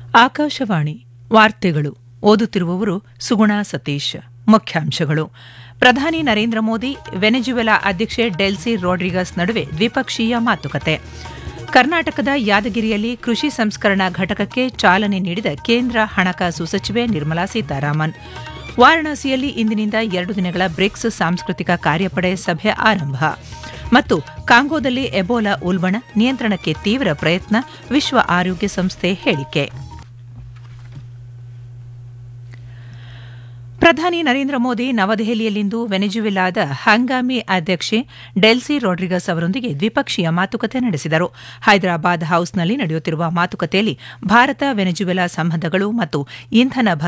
ಆಕಾಶವಾಣಿ ವಾರ್ತೆಗಳು ಓದುತ್ತಿರುವವರು ಸುಗುಣ ಸತೀಶ್ ಮುಖ್ಯಾಂಶಗಳು ಪ್ರಧಾನಿ ನರೇಂದ್ರ ಮೋದಿ ವೆನೆಜುವೆಲಾ ಅಧ್ಯಕ್ಷೆ ಡೆಲ್ಸಿ ರೋಡ್ರಿಗಸ್ ನಡುವೆ ದ್ವಿಪಕ್ಷೀಯ ಮಾತುಕತೆ ಕರ್ನಾಟಕದ ಯಾದಗಿರಿಯಲ್ಲಿ ಕೃಷಿ ಸಂಸ್ಕರಣಾ ಘಟಕಕ್ಕೆ ಚಾಲನೆ ನೀಡಿದ ಕೇಂದ್ರ ಹಣಕಾಸು ಸಚಿವೆ ನಿರ್ಮಲಾ ಸೀತಾರಾಮನ್ ವಾರಣಾಸಿಯಲ್ಲಿ ಇಂದಿನಿಂದ ಎರಡು ದಿನಗಳ ಬ್ರಿಕ್ಸ್ ಸಾಂಸ್ಕೃತಿಕ ಕಾರ್ಯಪಡೆ ಸಭೆ ಆರಂಭ ಮತ್ತು ಕಾಂಗೋದಲ್ಲಿ ಎಬೋಲಾ ಉಲ್ಬಣ ನಿಯಂತ್ರಣಕ್ಕೆ ತೀವ್ರ ಪ್ರಯತ್ನ ವಿಶ್ವ ಆರೋಗ್ಯ ಸಂಸ್ಥೆ ಹೇಳಿಕೆ ಪ್ರಧಾನಿ ನರೇಂದ್ರ ಮೋದಿ ನವದೆಹಲಿಯಲ್ಲಿಂದು ವೆನೆಜುವೆಲಾದ ಹಂಗಾಮಿ ಅಧ್ಯಕ್ಷೆ ಡೆಲ್ಸಿ ರೋಡ್ರಿಗಸ್ ಅವರೊಂದಿಗೆ ದ್ವಿಪಕ್ಷೀಯ ಮಾತುಕತೆ ನಡೆಸಿದರು ಹೈದರಾಬಾದ್ ಹೌಸ್ನಲ್ಲಿ ನಡೆಯುತ್ತಿರುವ ಮಾತುಕತೆಯಲ್ಲಿ ಭಾರತ ವೆನೆಜುವೆಲಾ ಸಂಬಂಧಗಳು ಮತ್ತು ಇಂಧನ